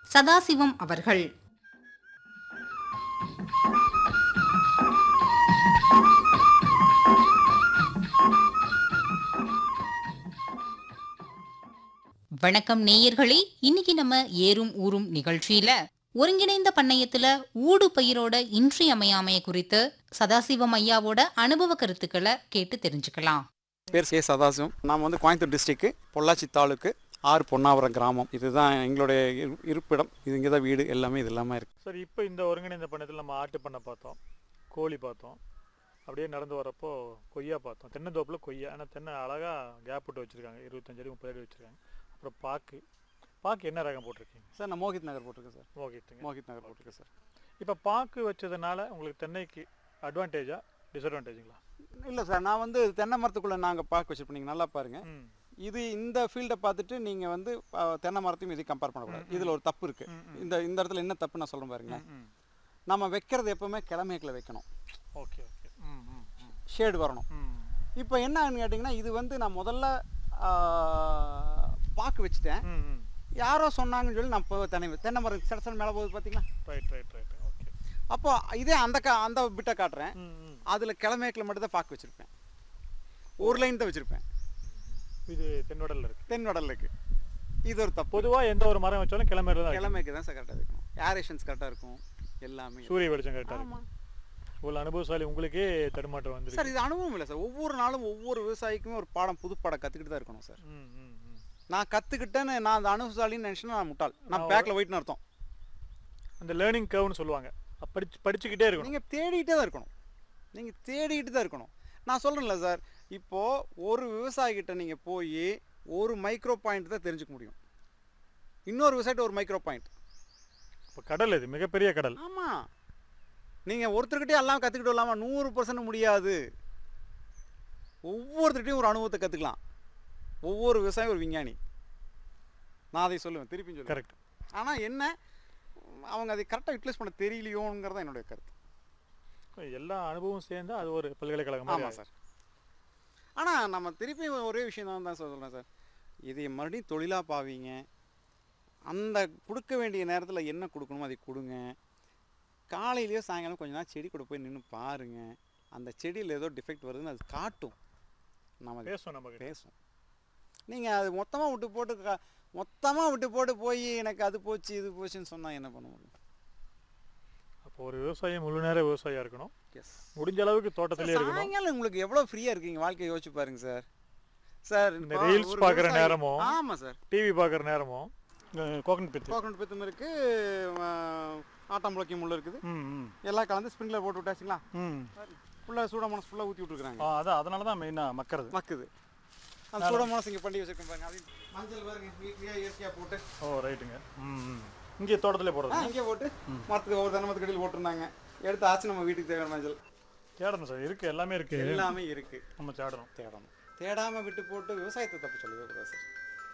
சதாசிவம் அவர்கள் வணக்கம் நேயர்களே இன்னைக்கு நம்ம ஏறும் ஊரும் நிகழ்ச்சியில ஒருங்கிணைந்த பண்ணையத்துல ஊடு பயிரோட இன்றியமையாமைய குறித்து சதாசிவம் ஐயாவோட அனுபவ கருத்துக்களை கேட்டு தெரிஞ்சுக்கலாம் பேர் கே சதாசிவம் நாம் வந்து கோயம்புத்தூர் டிஸ்ட்ரிக்கு பொள்ளாச்சி தாலுக்கு ஆறு பொன்னாவரம் கிராமம் இதுதான் எங்களுடைய இரு- இருப்பிடம் இது இங்கே தான் வீடு எல்லாமே இது எல்லாமே இருக்குது சார் இப்போ இந்த ஒருங்கிணைந்த பண்ணத்தில் நம்ம ஆட்டு பண்ணை பார்த்தோம் கோழி பார்த்தோம் அப்படியே நடந்து வரப்போ கொய்யா பார்த்தோம் தென்னந்தோப்பில் கொய்யா ஆனால் தென்னை அழகாக கேப் விட்டு வச்சுருக்காங்க இருபத்தஞ்சு அடி முப்பது அடி வச்சுருக்காங்க அப்புறம் பாக்கு பாக்கு என்ன ரகம் போட்டிருக்கீங்க சார் நான் மோகித் நகர் போட்டிருக்கேன் சார் ஓகேட்டுங்க மோகித் நகர் போட்டிருக்கேன் சார் இப்போ பாக்கு வச்சதுனால உங்களுக்கு தென்னைக்கு அட்வான்டேஜா டிஸ்அட்வான்டேஜுங்களா இல்லை சார் நான் வந்து தென்னை மரத்துக்குள்ளே நாங்கள் பார்க்க வச்சுருப்போம் நீங்கள் நல்லா பாருங்கள் ம் இது இந்த ஃபீல்டை பார்த்துட்டு நீங்கள் வந்து ஆ, தென்னை மரத்தையும் இதையும் கம்பேர் பண்ணக்கூடாது இதில் ஒரு தப்பு இருக்குது ம், ம். இந்த இந்த இடத்துல என்ன தப்பு நான் சொல்கிறேன் பாருங்களேன் ம் நம்ம வைக்கிறது எப்பவுமே கிழமைகளை வைக்கணும் ஓகே ஓகே ம் ம் ம் ஷேடு வரணும் ம் இப்போ என்னன்னு கேட்டிங்கன்னா இது வந்து நான் முதல்ல ஆ, பாக்கு வச்சுட்டேன் ம் ம் யாரோ சொன்னாங்கன்னு சொல்லி நான் இப்போ தென்னை தென்னை மரம் சடசன் மேலே போகுது பார்த்தீங்களா ரைட் ரைட் ரைட் ஓகே அப்போ இதே அந்த கா அந்த பிட்டை காட்டுறேன் ம் ம் அதில் கிழமைக்கில் மட்டும் தான் பாக்கு வச்சுருப்பேன் ஒரு லைன் தான் வச்சுருப்பேன் இது தென்வடலில் இருக்குது தென் வடலுக்கு இது ஒரு தப்பு பொதுவாக எந்த ஒரு மரம் வச்சாலும் கிளம்புறது தான் வைக்கணும். கிழமைக்கு தான் சார் கரெக்டாக இருக்கணும் ஏரேஷன்ஸ் கரெக்டாக இருக்கும் எல்லாமே சூரிய வெளிச்சம் கரெக்டாக ஆமாம் இருக்கும் இவ்வளோ அனுபவசாலி உங்களுக்கே தடுமாற்றம் வந்துருக்கு சார் இது அனுபவம் இல்லை சார் ஒவ்வொரு நாளும் ஒவ்வொரு விவசாயிக்குமே ஒரு பாடம் புது பாடம் கற்றுக்கிட்டு தான் இருக்கணும் சார் ம் ம் ம் நான் கற்றுக்கிட்டேன்னு நான் அந்த அனுபவசாலின்னு நினச்சினா நான் முட்டாள் நான் நான் பேக்கில் போயிட்டுன்னு அர்த்தம் அந்த லேர்னிங் கர்வ்னு சொல்லுவாங்க அப்ப படிச்சு படிச்சுக்கிட்டே இருக்கணும் நீங்கள் தேடிக்கிட்டே தான் இருக்கணும் நீங்கள் தேடிக்கிட்டு தான் இருக்கணும் நான் சொல்கிறேன்ல சார் இப்போது ஒரு விவசாயிகிட்ட நீங்கள் போய் ஒரு மைக்ரோ பாயிண்ட் தான் தெரிஞ்சுக்க முடியும் இன்னொரு விவசாயிட்ட ஒரு மைக்ரோ பாயிண்ட் இப்போ கடல் இது மிகப்பெரிய கடல் ஆமாம் நீங்கள் ஒருத்தர்கிட்டயே எல்லாம் கற்றுக்கிட்டு இல்லாமா நூறு பர்சன்ட் முடியாது ஒவ்வொருத்தர்கிட்டையும் ஒரு அனுபவத்தை கற்றுக்கலாம் ஒவ்வொரு விவசாயம் ஒரு விஞ்ஞானி நான் அதை சொல்லுவேன் திருப்பி சொல்லுவேன் கரெக்ட் ஆனால் என்ன அவங்க அதை கரெக்டாக யூட்டிலைஸ் பண்ண தெரியலையோங்கிறத என்னுடைய கருத்து எல்லா அனுபவம் சேர்ந்து அது ஒரு பல்கலைக்கழகம் மாதிரி ஆமாம் சார் ஆனால் நம்ம திருப்பி ஒரே விஷயம் தான் தான் சொல்கிறேன் சார் இதை மறுபடியும் தொழிலாக பாவீங்க அந்த கொடுக்க வேண்டிய நேரத்தில் என்ன கொடுக்கணுமோ அதை கொடுங்க காலையிலையோ சாயங்காலம் கொஞ்ச நேரம் செடி கூட போய் நின்று பாருங்க அந்த செடியில் ஏதோ டிஃபெக்ட் வருதுன்னு அது காட்டும் நம்ம அதை பேசும் நம்ம பேசும் நீங்கள் அது மொத்தமாக விட்டு போட்டு மொத்தமாக விட்டு போட்டு போய் எனக்கு அது போச்சு இது போச்சுன்னு சொன்னால் என்ன பண்ண முடியும் அப்போ ஒரு விவசாயி முழு நேர விவசாயியா இருக்கணும் எஸ் முடிஞ்ச அளவுக்கு தோட்டத்திலே இருக்கணும் சாயங்காலம் உங்களுக்கு எவ்வளோ ஃப்ரீயாக இருக்கீங்க வாழ்க்கையை யோசிச்சு பாருங்க சார் சார் இந்த reels பார்க்குற நேரமும் ஆமாம் சார் டிவி பார்க்குற நேரமும் கோகனட் பித்து கோகனட் பித்தம் இருக்கு ஆட்டாம்புளக்கி முள்ள இருக்குது ம் ம் எல்லாம் கலந்து ஸ்ப்ரிங்க்லர் போட்டு விட்டாச்சுங்களா ம் ஃபுல்லாக சூடமான ஃபுல்லாக ஊற்றி விட்டுருக்காங்க ஆ அதான் அதனால தான் மெயினாக மக்கறது மக்குது அந்த சூடமான இங்கே பண்ணி வச்சிருக்கேன் பாருங்க அது மஞ்சள் பாருங்க வீட்லேயே இயற்கையாக போட்டு ஓ ரைட்டுங்க ம் ம் இங்கே தோட்டத்திலே ஆ, போடுறது இங்கே போட்டு மரத்துக்கு ஒவ்வொரு தென்னை மரத்துக்கு அடியில் போட்டிருந்தாங்க எடுத்து ஆச்சு நம்ம வீட்டுக்கு தேவையான மஞ்சள் தேடணும் சார் இருக்கு எல்லாமே இருக்கு எல்லாமே இருக்கு நம்ம தேடணும் தேடணும் தேடாம விட்டு போட்டு விவசாயத்தை தப்பு சொல்லவே கூடாது சார்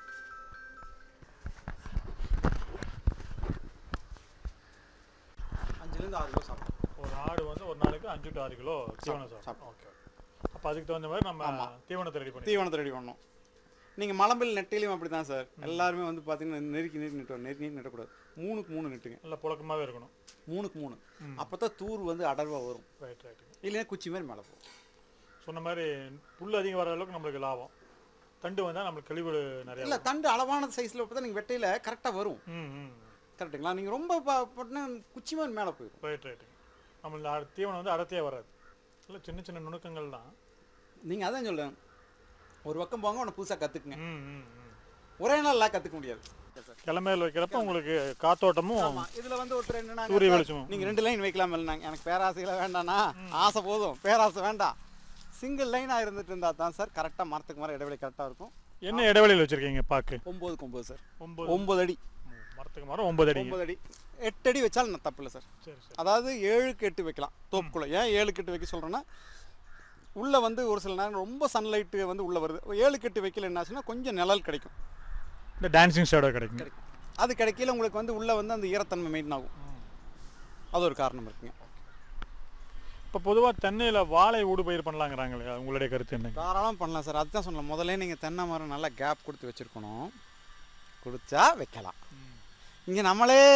அஞ்சுலேருந்து ஆறு கிலோ சாப்பிடும் ஒரு ஆடு வந்து ஒரு நாளைக்கு அஞ்சு டு ஆறு கிலோ தீவனம் சாப்பிடும் சாப்பிடும். ஓகே அப்போ அதுக்கு தகுந்த மாதிரி நம்ம தீவனத்தை ரெடி பண்ணி தீவனத்தை ரெடி பண்ணணும் நீங்கள் மலம்பில் நெட்டிலையும் அப்படி தான் சார் எல்லாருமே வந்து பார்த்தீங்கன்னா நெருக்கி நெருக்கி நெட்டுவோம் நெருக்கி நெருக்கி நெட்டக்கூடாது மூணுக்கு மூணு நெட்டுங்க நல்லா புழக்கமாகவே இருக்கணும் மூணுக்கு மூணு அப்போ தான் தூர் வந்து அடர்வாக வரும் ரைட் ரைட்டுங்க இல்லைன்னா குச்சி மாதிரி மேலே போகும் சொன்ன மாதிரி புல் அதிகம் வர அளவுக்கு நம்மளுக்கு லாபம் தண்டு வந்தால் நம்மளுக்கு கழிவு நிறைய இல்லை தண்டு அளவான சைஸில் இப்போ தான் நீங்கள் வெட்டையில் கரெக்டாக வரும் ம் ம் கரெக்டுங்களா நீங்கள் ரொம்ப ப- போட்டுனா குச்சி மாதிரி மேலே போயிடும் ரைட் ரைட்டுங்க நம்மளுக்கு அட- தீவனம் வந்து அடர்த்தியாக வராது இல்லை சின்ன சின்ன நுணுக்கங்கள் தான் நீங்கள் அதான் சொல்லுங்க ஒரு பக்கம் போங்க உன்னை புதுசாக கற்றுக்குங்க ம் ம் ம் ஒரே நாளில் கற்றுக்க முடியாது கிளமையில் வைக்கிறப்ப உங்களுக்கு காத்தோட்டமும் ஆமாம் இதில் வந்து ஒருத்தர் என்னன்னா சூரிய வெளிச்சமும் நீங்கள் ரெண்டு லைன் வைக்கலாம் இல்லைனாங்க எனக்கு பேராசையில் வேண்டாண்ணா ஆசை போதும் பேராசை வேண்டாம் சிங்கிள் லைனாக இருந்துட்டு இருந்தால் தான் சார் கரெக்டாக மரத்துக்கு மரம் இடைவெளி கரெக்டாக இருக்கும் என்ன இடைவெளியில் வச்சிருக்கீங்க பாக்கு ஒம்போதுக்கு ஒம்பது சார் ஒம்பது ஒம்பது அடி ம், மரத்துக்கு மரம் ஒன்பது அடி ஒம்பது அடி எட்டு அடி வச்சாலும் நான் தப்பு இல்லை சார் சரி சரி அதாவது ஏழுக்கு எட்டு வைக்கலாம் தோப்புக்குள்ளே ஏன் ஏழுக்கு எட்டு வைக்க சொல்கிறேன்னா உள்ளே வந்து ஒரு சில நேரம் ரொம்ப சன்லைட்டு வந்து உள்ளே வருது ஏழுக்கு எட்டு வைக்கல என்னாச்சுன்னா கொஞ்சம் நிழல் கிடைக்கும் இந்த டான்சிங் ஷேடோ கிடைக்கும் கிடைக்கும் அது கிடைக்கல உங்களுக்கு வந்து உள்ளே வந்து அந்த ஈரத்தன்மை மெயின்டைன் ஆகும் அது ஒரு காரணம் இருக்குங்க இப்போ பொதுவாக தென்னையில் வாழை ஊடு பயிர் பண்ணலாங்கிறாங்களே உங்களுடைய கருத்து என்னங்க தாராளம் பண்ணலாம் சார் அதுதான் சொன்னேன் முதல்ல நீங்கள் தென்னை மரம் நல்லா கேப் கொடுத்து வச்சுருக்கணும் கொடுத்தா வைக்கலாம் இங்கே நம்மளே